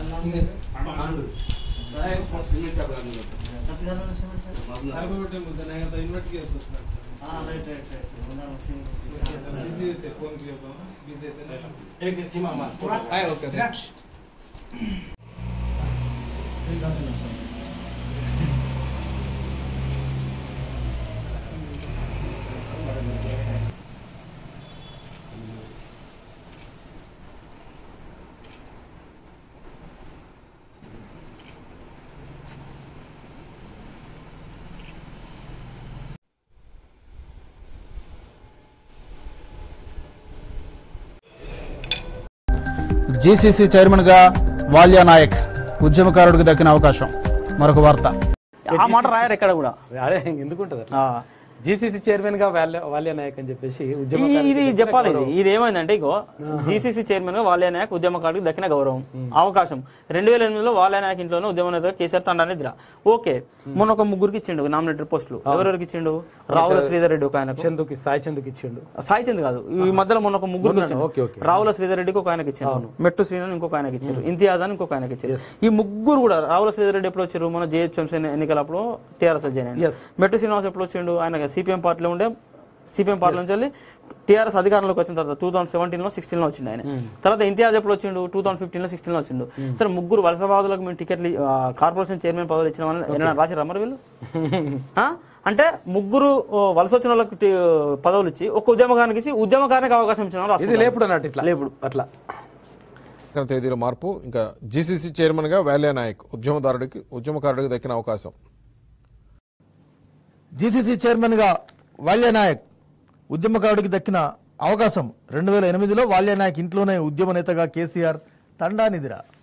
సరిపోబట్టే ముద్ద నేను అంత ఇన్వర్ట్ కేసు వస్తున్నాను బిజీ అయితే ఫోన్ కి చెప్పామా బిజీ అయితే ఓకే జీసీసీ చైర్మన్గా వాల్యా నాయక్ ఉద్యమకారుడికి దక్కిన అవకాశం మరొక వార్త ఆ మాట రాయరు ఎక్కడ కూడా అదే ఎందుకుంటది అట్లా ఆ. జీసీసీ చైర్మన్ గా వాల్య వాల్య నాయక్ అని చెప్పేసి ఈ- ఉద్యమకారులకు ఇది దక్కిన చెప్పాలి ఇది గౌరవం. ఇది ఏమైందంటే ఇగో జీసీసీ చైర్మన్ గా వాల్యా నాయక్ ఉద్యమకారుడికి దక్కిన గౌరవం అవకాశం రెండు వేల ఎనిమిదిలో వాల్యా నాయక్ ఇంట్లోనే ఉద్యమ నేత కేసీఆర్ తండానే దిరా ఓకే మొన్న ఒక ముగ్గురికి ఇచ్చిండు నామినేటెడ్ పోస్టులు ఎవరెవరికి ఇచ్చిండు రావుల శ్రీధర్ రెడ్డి ఒక ఆయనకు చందుకి సాయి చందుకి ఇచ్చిండు సాయి చంద్ కాదు ఈ మధ్యలో మొన్న ఒక ముగ్గురికి మొన్న, ఇచ్చిండు ఓకే, ఓకే. రావుల శ్రీధర్ రెడ్డికి ఒక ఆయనకి ఇచ్చారు మెట్టు శ్రీను ఇంకొక ఆయనకి ఇచ్చారు ఇంతియాజ్ అని ఇంకొక ఆయనకి ఇచ్చారు ఈ ముగ్గురు కూడా రావుల శ్రీధర్ రెడ్డి ఎప్పుడు వచ్చారు మన జేహెచ్ఎంసీ ఎన్నికలప్పుడు టీఆర్ఎస్ జాయిన్ అయ్యిండు. Yes. మెట్టు శ్రీనివాస్ ఎప్పుడు వచ్చిండు ఆయన సిపిఎం పార్టీలో ఉండే సిపిఎం పార్టీ నుంచి వెళ్ళి టీఆర్ఎస్ అధికారంలోకి వచ్చిన తర్వాత టూ థౌసండ్ సెవెంటీన్ లో సిక్స్టీన్ లో వచ్చిండు ఆయన తర్వాత ఇంతియాజ్ ఎప్పుడు వచ్చిండు టూ థౌసండ్ ఫిఫ్టీన్ లో సిక్స్టీన్ లో వచ్చిండు సరే ముగ్గురు వలసవాదులకు మేము టికెట్లు ఆ, కార్పొరేషన్ చైర్మన్ పదవులు ఇచ్చిన వాళ్ళని ఏమైనా రాసిరా మరి వీళ్ళు ఆ? అంటే ముగ్గురు ఓ, వలస వచ్చిన వాళ్ళకి టి- పదవులు ఇచ్చి ఒక ఉద్యమకానికి ఇచ్చి ఉద్యమకానికి అవకాశం ఇచ్చిన వాళ్ళు ఇది రాసుకుంటారు. లేపుడు అన్నట్టు ఇట్లా లేపుడు అట్లా ఎన్నికల తేదీల మార్పు ఇంకా జీసీసీ చైర్మన్గా వాల్యా నాయక్ ఉద్యమదారుడికి ఉద్యమకారుడికి దక్కిన అవకాశం జీసీసీ చైర్మన్గా వాల్యనాయక్ ఉద్యమకారుడికి దక్కిన అవకాశం రెండు వేల ఎనిమిదిలో వాల్యనాయక్ ఇంట్లోనే ఉద్యమ నేతగా కేసీఆర్ తండానిదిరా